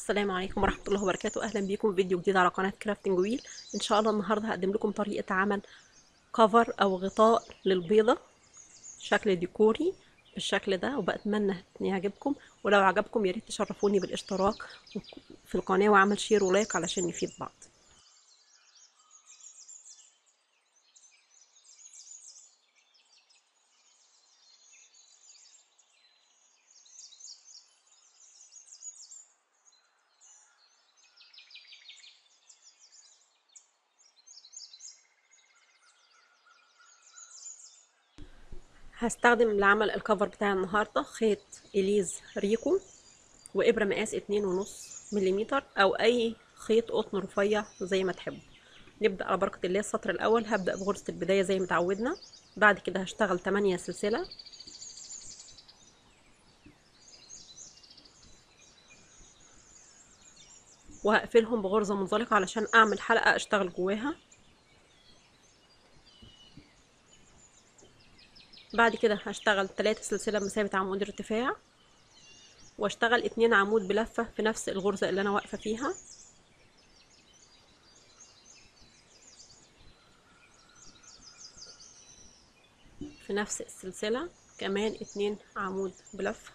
السلام عليكم ورحمة الله وبركاته أهلا بيكم في فيديو جديد على قناة كرافتنج ويل إن شاء الله النهاردة هقدم لكم طريقة عمل كفر أو غطاء للبيضة شكل ديكوري بالشكل ده وبأتمنى إن يعجبكم ولو عجبكم ياريت تشرفوني بالاشتراك في القناة وعمل شير ولايك علشان نفيد بعض هستخدم لعمل الكفر بتاع النهارده خيط اليز ريكو وابره مقاس اتنين ونص مليمتر او اي خيط قطن رفيع زي ما تحبوا نبدا على بركه الله السطر الاول هبدا بغرزه البدايه زي ما اتعودنا بعد كده هشتغل 8 سلسله وهقفلهم بغرزه منزلقه علشان اعمل حلقه اشتغل جواها بعد كده هشتغل تلاتة سلسلة بمثابة عمود ارتفاع واشتغل اتنين عمود بلفة في نفس الغرزة اللي انا واقفة فيها في نفس السلسلة كمان اتنين عمود بلفة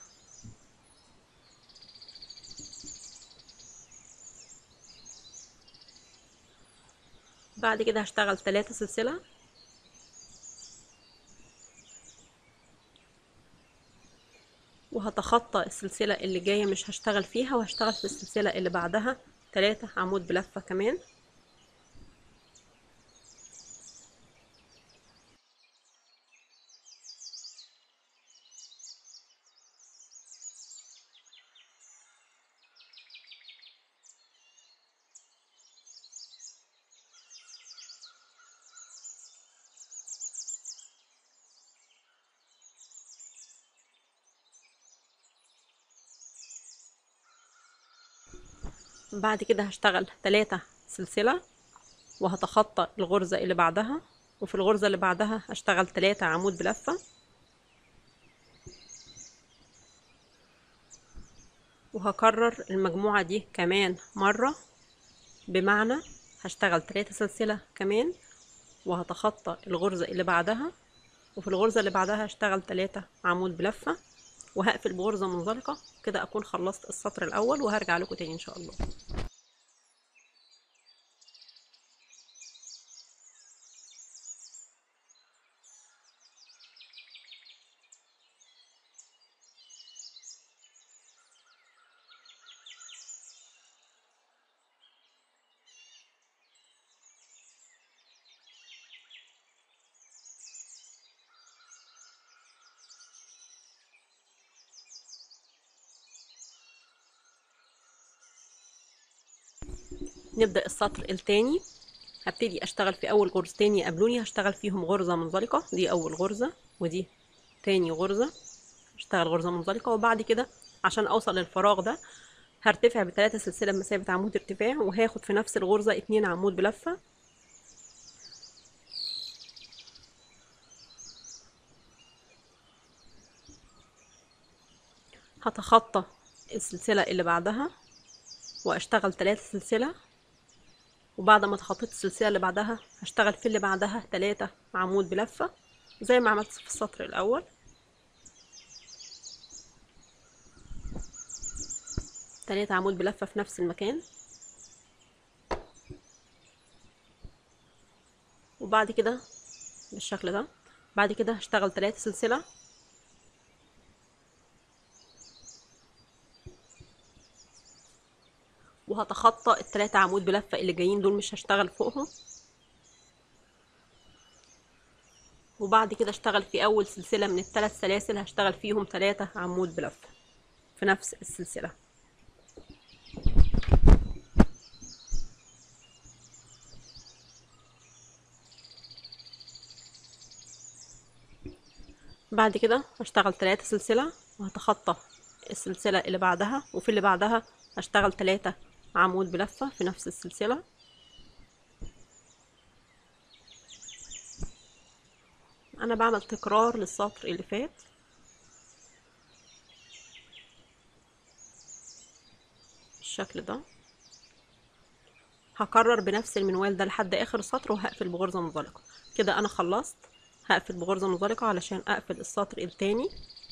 بعد كده هشتغل تلاتة سلسلة وهتخطى السلسلة اللي جاية مش هشتغل فيها وهشتغل في السلسلة اللي بعدها تلاتة عمود بلفة كمان بعد كده هشتغل تلاتة سلسلة وهتخطى الغرزة اللي بعدها وفي الغرزة اللي بعدها هشتغل تلاتة عمود بلفة وهكرر المجموعة دي كمان مرة بمعنى هشتغل تلاتة سلسلة كمان وهتخطى الغرزة اللي بعدها وفي الغرزة اللي بعدها هشتغل تلاتة عمود بلفة وهقفل بغرزة منزلقة كده اكون خلصت السطر الاول وهرجع لكم تاني ان شاء الله نبدأ السطر التاني هبتدي اشتغل في اول غرزتين يقابلوني هشتغل فيهم غرزة منزلقة دي اول غرزة ودي تاني غرزة اشتغل غرزة منزلقة وبعد كده عشان اوصل للفراغ ده هرتفع بثلاثة سلسلة بمثابة عمود ارتفاع وهاخد في نفس الغرزة اتنين عمود بلفة هتخطى السلسلة اللي بعدها واشتغل ثلاثة سلسلة وبعد ما تخطيت السلسلة اللي بعدها هشتغل في اللي بعدها تلاتة عمود بلفة زي ما عملت في السطر الأول تلاتة عمود بلفة في نفس المكان وبعد كده بالشكل ده بعد كده هشتغل تلاتة سلسلة وهتخطى التلاتة عمود بلفة اللي جايين دول مش هشتغل فوقهم وبعد كده اشتغل في اول سلسلة من الثلاث سلاسل هشتغل فيهم تلاتة عمود بلفة في نفس السلسلة بعد كده هشتغل تلاتة سلسلة وهتخطى السلسلة اللي بعدها وفي اللي بعدها هشتغل تلاتة عمود بلفة في نفس السلسلة انا بعمل تكرار للسطر اللي فات بالشكل ده هكرر بنفس المنوال ده لحد اخر السطر وهقفل بغرزة منزلقة كده انا خلصت هقفل بغرزة منزلقة علشان اقفل السطر التاني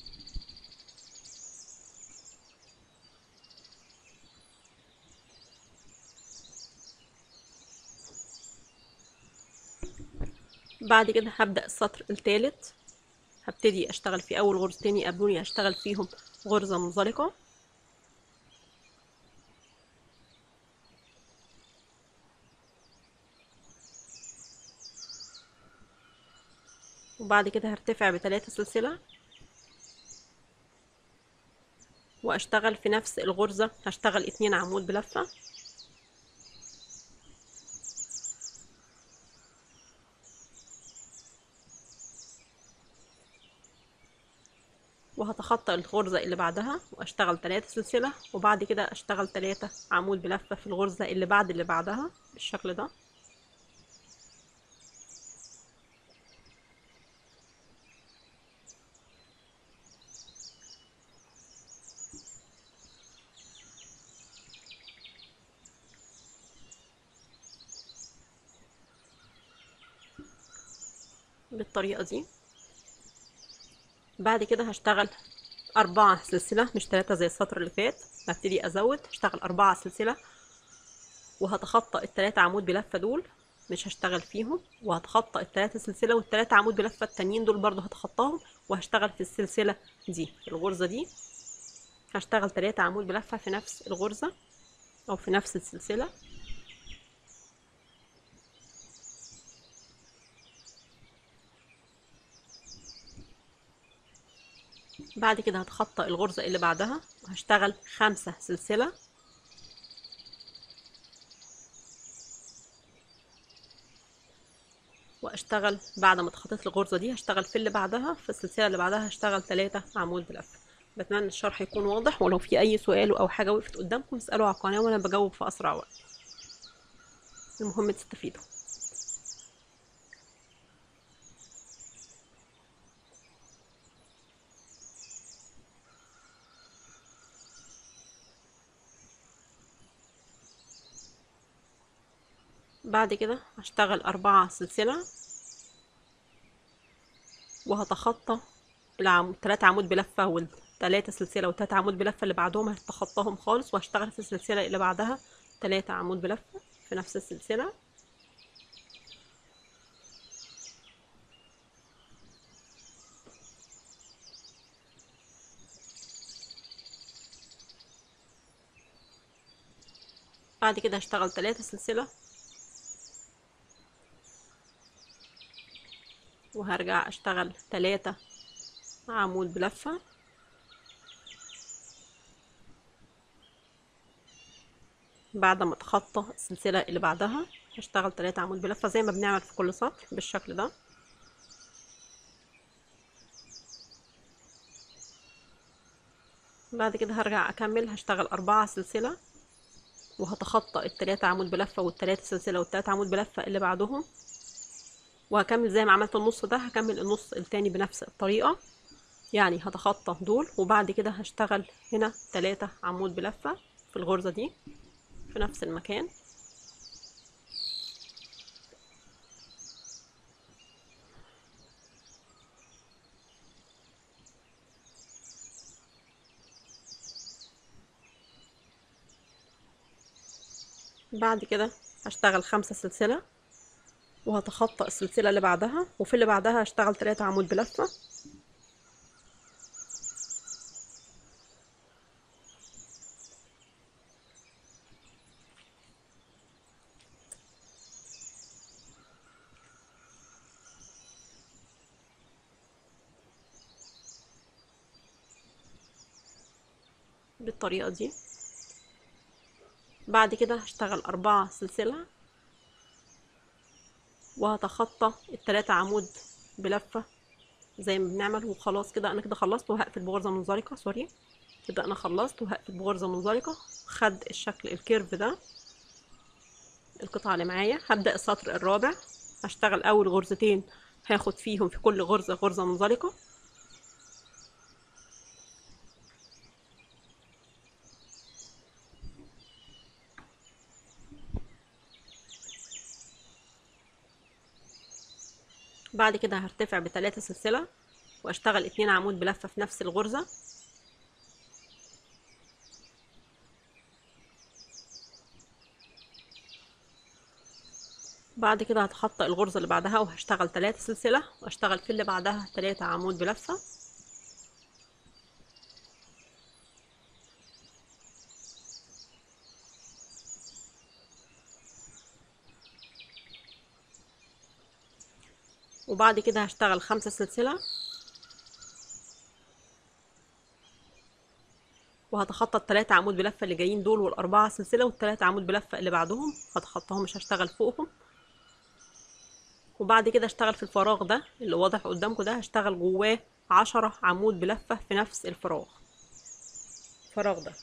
بعد كده هبدأ السطر التالت هبتدي اشتغل في اول غرزتين يقابلوني هشتغل فيهم غرزة منزلقة وبعد كده هرتفع بتلاتة سلسلة واشتغل في نفس الغرزة هشتغل اتنين عمود بلفة وهتخطى الغرزة اللي بعدها واشتغل تلاتة سلسلة وبعد كده اشتغل تلاتة عمود بلفة في الغرزة اللي بعد اللي بعدها بالشكل ده بالطريقة دي بعد كده هشتغل أربعة سلسلة مش تلاتة زي السطر اللي فات هبتدي أزود هشتغل أربعة سلسلة وهتخطى التلاتة عمود بلفة دول مش هشتغل فيهم وهتخطى التلاتة سلسلة والتلاتة عمود بلفة التانيين دول برضو هتخطاهم وهشتغل في السلسلة دي في الغرزة دي هشتغل تلاتة عمود بلفة في نفس الغرزة أو في نفس السلسلة بعد كده هتخطى الغرزة اللي بعدها وهشتغل خمسة سلسلة واشتغل بعد ما اتخطيت الغرزة دي هشتغل في اللي بعدها في السلسلة اللي بعدها هشتغل تلاتة عمود بلفة بتمنى الشرح يكون واضح ولو في اي سؤال او حاجة وقفت قدامكم اسألوا على القناة وانا بجاوب في اسرع وقت المهم تستفيدوا بعد كده هشتغل أربعة سلسلة وهتخطى العمود تلاتة عمود بلفة والتلاتة سلسلة وتلاتة عمود بلفة اللي بعدهم هتخطاهم خالص وهشتغل في السلسلة اللي بعدها تلاتة عمود بلفة في نفس السلسلة بعد كده هشتغل تلاتة سلسلة وهرجع اشتغل تلاتة عمود بلفة بعد ما اتخطى السلسلة اللي بعدها هشتغل تلاتة عمود بلفة زي ما بنعمل في كل سطر بالشكل ده بعد كده هرجع اكمل هشتغل اربعة سلسلة وهتخطى التلاتة عمود بلفة والتلاتة سلسلة والتلاتة عمود بلفة اللي بعدهم وهكمل زي ما عملت النص ده هكمل النص التاني بنفس الطريقة يعني هتخطى دول وبعد كده هشتغل هنا تلاتة عمود بلفة في الغرزة دي في نفس المكان بعد كده هشتغل خمسة سلسلة وهتخطى السلسلة اللي بعدها وفي اللي بعدها هشتغل تلاتة عمود بلفة بالطريقة دي بعد كده هشتغل أربعة سلسلة وهتخطى التلاتة عمود بلفة زي ما بنعمل وخلاص كده انا كده خلصت وهقفل بغرزة منزلقة سوري كده انا خلصت وهقفل بغرزة منزلقة خد الشكل الكيرف ده القطعة اللي معايا هبدأ السطر الرابع هشتغل اول غرزتين هاخد فيهم في كل غرزة غرزة منزلقة بعد كده هرتفع بتلاتة سلسلة واشتغل اتنين عمود بلفة في نفس الغرزة بعد كده هتخطى الغرزة اللي بعدها وهشتغل تلاتة سلسلة واشتغل في اللي بعدها تلاتة عمود بلفة وبعد كده هشتغل خمسة سلسلة وهتخطى التلاتة عمود بلفة اللي جايين دول والأربعة سلسلة والتلاتة عمود بلفة اللي بعدهم هتخطاهم مش هشتغل فوقهم وبعد كده اشتغل في الفراغ ده اللي واضح قدامكم ده هشتغل جواه عشرة عمود بلفة في نفس الفراغ الفراغ ده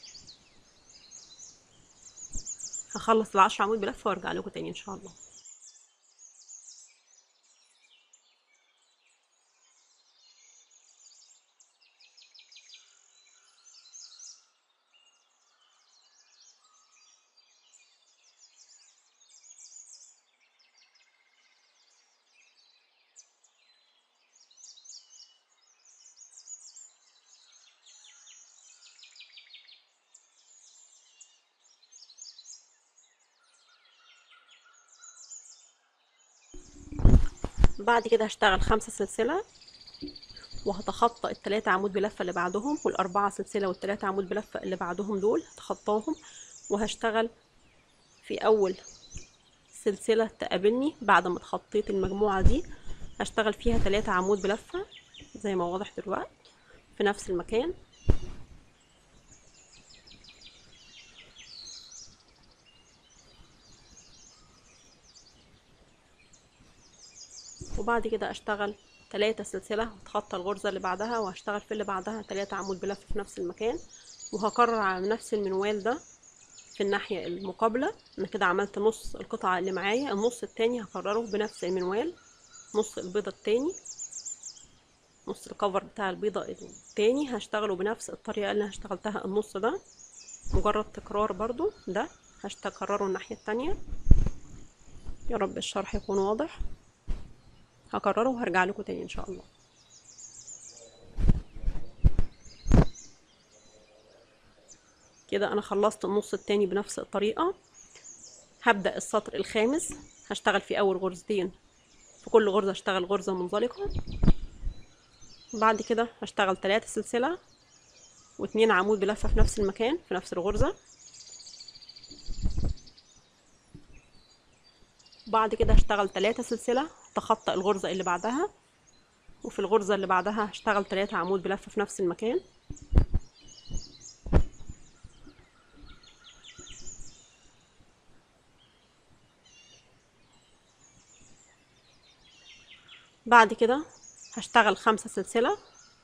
هخلص العشرة عمود بلفة وارجع لكم تاني ان شاء الله بعد كده هشتغل خمسة سلسلة وهتخطى التلاتة عمود بلفة اللي بعدهم والأربعة سلسلة والتلاتة عمود بلفة اللي بعدهم دول هتخطاهم وهشتغل في أول سلسلة تقابلني بعد ما اتخطيت المجموعة دي هشتغل فيها تلاتة عمود بلفة زي ما واضح دلوقتي في نفس المكان وبعد كده اشتغل تلاتة سلسلة واتخطى الغرزة اللي بعدها وهشتغل في اللي بعدها تلاتة عمود بلف في نفس المكان وهكرر على نفس المنوال ده في الناحية المقابلة انا كده عملت نص القطعة اللي معايا النص التاني هكرره بنفس المنوال نص البيضة التاني نص الكفر بتاع البيضة التاني هشتغله بنفس الطريقة اللي انا اشتغلتها النص ده مجرد تكرار برضو ده هكرره الناحية التانية يا رب الشرح يكون واضح هكرره وهرجع لكم تاني ان شاء الله كده انا خلصت النص التاني بنفس الطريقة هبدأ السطر الخامس هشتغل في اول غرزتين في كل غرزة هشتغل غرزة منزلقة بعد كده هشتغل تلاتة سلسلة واتنين عمود بلفة في نفس المكان في نفس الغرزة بعد كده هشتغل تلاتة سلسلة تخطى الغرزة اللي بعدها وفي الغرزة اللي بعدها هشتغل تلاتة عمود بلفة في نفس المكان بعد كده هشتغل خمسة سلسلة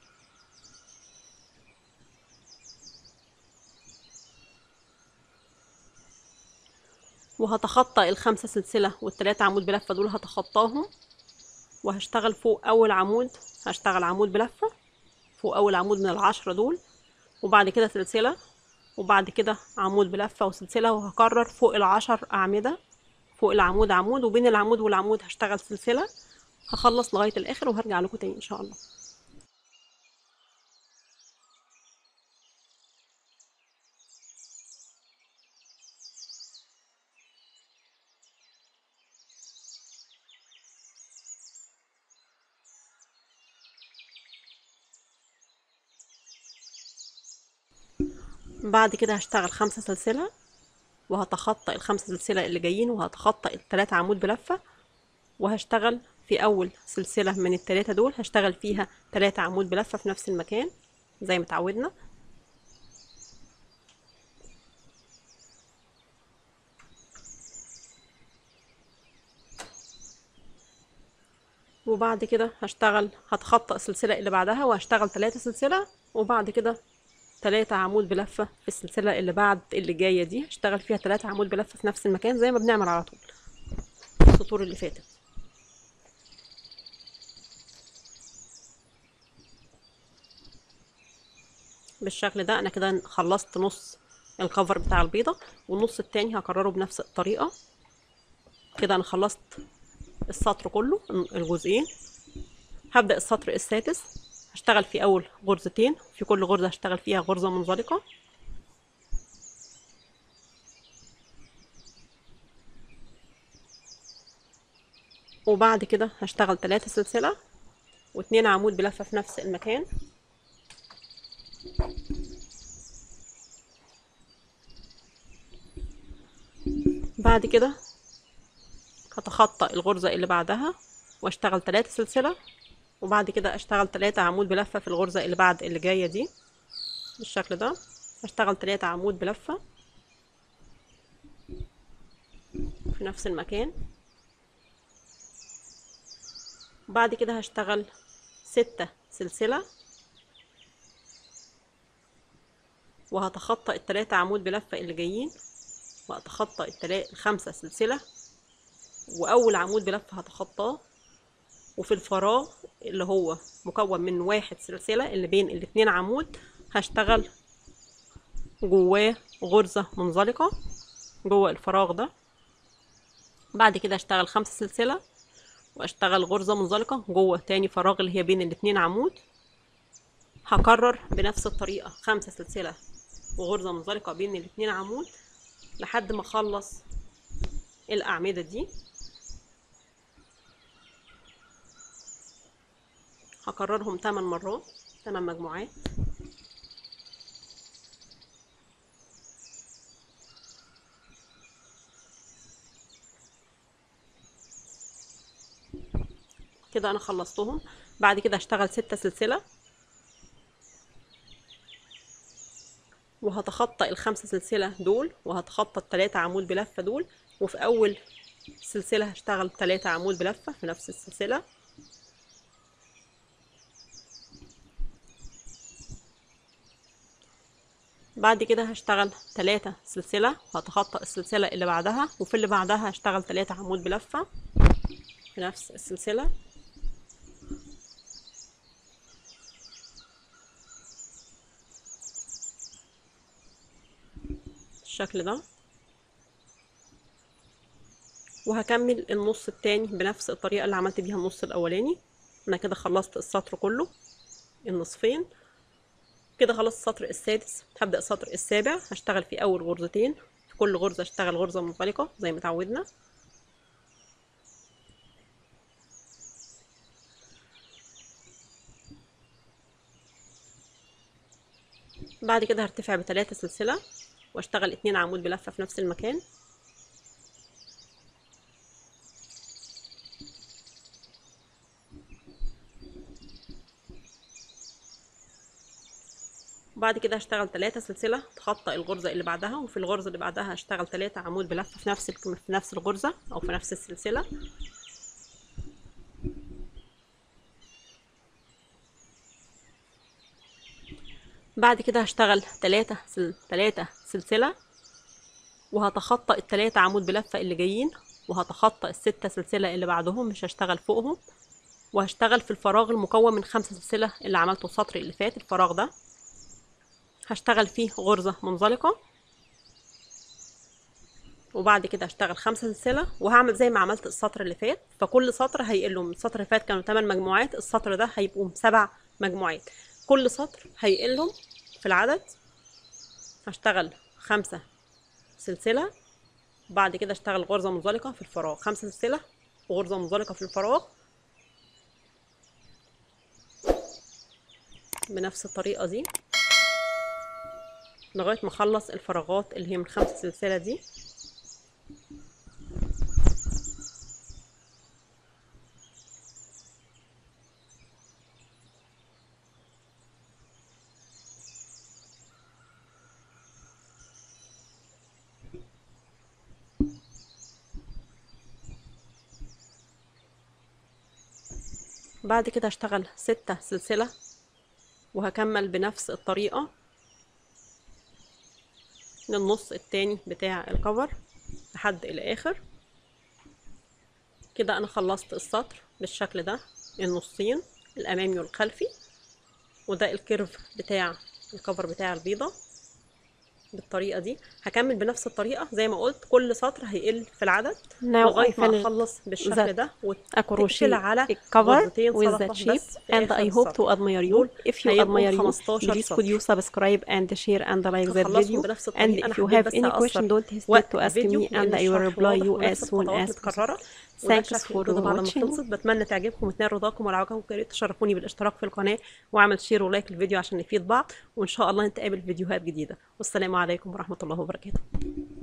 وهتخطى الخمسة سلسلة والتلاتة عمود بلفة دول هتخطاهم وهشتغل فوق أول عمود هشتغل عمود بلفة فوق أول عمود من العشرة دول وبعد كده سلسلة وبعد كده عمود بلفة وسلسلة وهكرر فوق العشر أعمدة فوق العمود عمود وبين العمود والعمود هشتغل سلسلة هخلص لغاية الآخر وهرجع لكم تاني إن شاء الله بعد كده هشتغل خمسة سلسلة وهتخطى الخمسة سلسلة اللي جايين وهتخطى التلاتة عمود بلفة وهشتغل في أول سلسلة من التلاتة دول هشتغل فيها تلاتة عمود بلفة في نفس المكان زي ما اتعودنا وبعد كده هشتغل هتخطى السلسلة اللي بعدها وهشتغل تلاتة سلسلة وبعد كده تلاتة عمود بلفة في السلسلة اللي بعد اللي جاية دي هشتغل فيها تلاتة عمود بلفة في نفس المكان زي ما بنعمل على طول السطور اللي فاتت بالشكل ده انا كده خلصت نص الكفر بتاع البيضة والنص التاني هكرره بنفس الطريقة كده انا خلصت السطر كله الجزئين هبدأ السطر السادس هشتغل في أول غرزتين في كل غرزة هشتغل فيها غرزة منزلقة وبعد كده هشتغل ثلاثة سلسلة واتنين عمود بلفة في نفس المكان بعد كده هتخطى الغرزة اللي بعدها واشتغل ثلاثة سلسلة وبعد كده اشتغل ثلاثة عمود بلفة في الغرزة اللي بعد اللي جاية دي بالشكل ده هشتغل ثلاثة عمود بلفة في نفس المكان بعد كده هشتغل ستة سلسلة وهتخطى التلاتة عمود بلفة اللي جايين وهتخطى التلاتة الخمسة سلسلة وأول عمود بلفة هتخطاه وفي الفراغ اللي هو مكون من واحد سلسلة اللي بين الاتنين عمود هشتغل جواه غرزة منزلقة جوه الفراغ ده بعد كده هشتغل خمسة سلسلة واشتغل غرزة منزلقة جوه تاني فراغ اللي هي بين الاتنين عمود هكرر بنفس الطريقة خمسة سلسلة وغرزة منزلقة بين الاتنين عمود لحد ما اخلص الأعمدة دي هكررهم 8 مرات 8 مجموعات كده انا خلصتهم بعد كده هشتغل ستة سلسلة وهتخطى الخمسة سلسلة دول وهتخطى التلاتة عمود بلفة دول وفي اول سلسلة هشتغل تلاتة عمود بلفة في نفس السلسلة بعد كده هشتغل تلاتة سلسلة وهتخطى السلسلة اللي بعدها وفي اللي بعدها هشتغل تلاتة عمود بلفة في نفس السلسلة بالشكل ده وهكمل النص التاني بنفس الطريقة اللي عملت بيها النص الأولاني أنا كده خلصت السطر كله النصفين كده خلصت السطر السادس هبدأ السطر السابع هشتغل في أول غرزتين في كل غرزة اشتغل غرزة منطلقة زي ما اتعودنا بعد كده هرتفع بتلاتة سلسلة واشتغل اتنين عمود بلفة في نفس المكان بعد كده هشتغل تلاتة سلسلة تخطى الغرزة اللي بعدها وفي الغرزة اللي بعدها هشتغل تلاتة عمود بلفة في نفس في نفس الغرزة أو في نفس السلسلة بعد كده هشتغل تلاتة سل... تلاتة سلسلة وهتخطى التلاتة عمود بلفة اللي جايين وهتخطى الستة سلسلة اللي بعدهم مش هشتغل فوقهم وهشتغل في الفراغ المكون من خمسة سلسلة اللي عملته السطر اللي فات الفراغ ده هشتغل فيه غرزة منزلقة وبعد كده هشتغل خمسة سلسلة وهعمل زي ما عملت السطر اللي فات فكل سطر هيقله من السطر اللي فات كانوا 8 مجموعات السطر ده هيبقوا سبع مجموعات كل سطر هيقلهم في العدد هشتغل خمسة سلسلة بعد كده اشتغل غرزة منزلقة في الفراغ خمسة سلسلة وغرزة منزلقة في الفراغ بنفس الطريقة دي لغاية ما اخلص الفراغات اللي هي من خمسة سلسلة دي بعد كده هشتغل ستة سلسلة وهكمل بنفس الطريقة للنص التاني بتاع الكفر لحد الاخر كده انا خلصت السطر بالشكل ده النصين الامامي والخلفي وده الكيرف بتاع الكفر بتاع البيضة بالطريقه دي هكمل بنفس الطريقه زي ما قلت كل سطر هيقل في العدد Now لغايه I ما finished اخلص بالشكل that ده a crochet وتقفل على cover غرزتين with صدفة that shape بس في and آخر I hope السطر. to admire you دول if you هيبقوا admire you 15 please سطر. could you subscribe and share and like that هخلصهم video بنفس and الطريقة أنا if you حبيت have بس any أقصر question don't hesitate وقت to ask الفيديو me لأن and I will الشرح reply واضح you ونفس as soon الخطوات as possible متكررة وده thanks شكل for الجزء بعد ما watching خلصت بتمنى تعجبكم وتنال رضاكم ولو عجبكم يا ريت تشرفوني بالاشتراك في القناة وعمل شير ولايك للفيديو عشان نفيد بعض وإن شاء الله نتقابل في فيديوهات جديدة والسلام عليكم ورحمة الله وبركاته